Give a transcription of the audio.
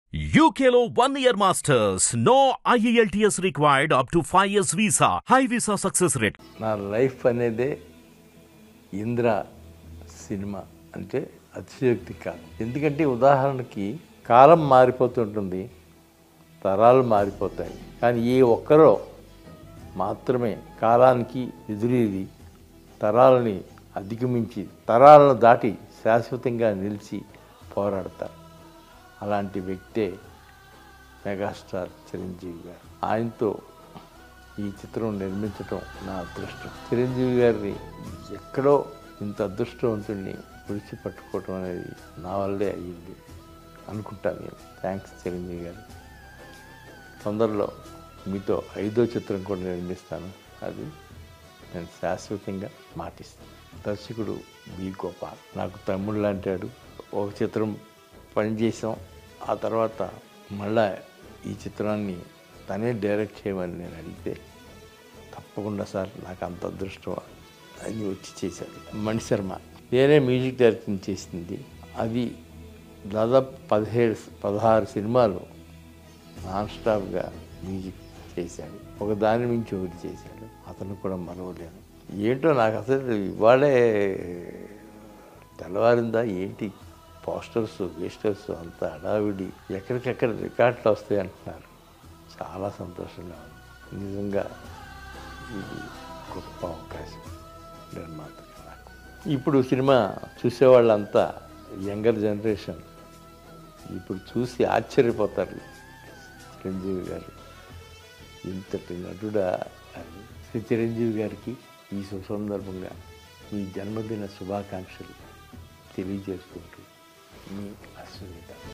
UKLO one year masters. No IELTS required up to 5 years visa. High visa success rate. నా life అనేదే Indra cinema అంటే అతిశయోక్తి కాదు ఎందుకంటే ఉదాహరణకి కాలం మారిపోతుంటుంది తరాలు మారిపోతాయి కానీ ఏ ఒక్కరో మాత్రమే కాలానికి ఎదురేది తరాలని అధిగమించి తరాలను దాటి శాశ్వతంగా నిలిచి పోరాడతారు అలాంటి వ్యక్తే మెగాస్టార్ చిరంజీవి గారు ఆయనతో ఈ చిత్రం నిర్మించటం నా అదృష్టం చిరంజీవి గారిని ఎక్కడో ఇంత అదృష్టవంతుడిని విడిచి పట్టుకోవటం అనేది నా వల్లే అయ్యింది అనుకుంటాను నేను థ్యాంక్స్ చిరంజీవి గారు తొందరలో మీతో ఐదో చిత్రం కూడా నిర్మిస్తాను అది నేను శాశ్వతంగా మాటిస్తాను దర్శకుడు బి గోపాల్ నాకు తమ్ముడు లాంటాడు ఒక చిత్రం పనిచేసాం ఆ తర్వాత మళ్ళా ఈ చిత్రాన్ని తనే డైరెక్ట్ చేయమని నేను అడిగితే తప్పకుండా సార్ నాకు అంత అదృష్టం అని వచ్చి చేశాడు మణిశర్మ నేనే మ్యూజిక్ డైరెక్టింగ్ చేసింది అది దాదాపు పదిహేడు పదహారు సినిమాలు నాన్ స్టాప్గా మ్యూజిక్ చేశాడు ఒక దాని మించి ఒకటి చేశాడు అతను కూడా మరవలేను ఏంటో నాకు అసలు ఇవాళే తెల్లవారిందా ఏంటి పోస్టర్స్ గెస్టర్స్ అంతా హడావిడి ఎక్కడికెక్కడ రికార్డులు వస్తాయి అంటున్నారు చాలా సంతోషంగా ఉంది నిజంగా ఇది గొప్ప అవకాశం నిర్మాతగా నాకు ఇప్పుడు సినిమా చూసేవాళ్ళంతా యంగర్ జనరేషన్ ఇప్పుడు చూసి ఆశ్చర్యపోతారు చిరంజీవి గారు ఇంతటి నటుడా అని శ్రీ చిరంజీవి గారికి ఈ సుసందర్భంగా మీ జన్మదిన శుభాకాంక్షలు తెలియజేసుకుంటూ మీ అశ్విని గారు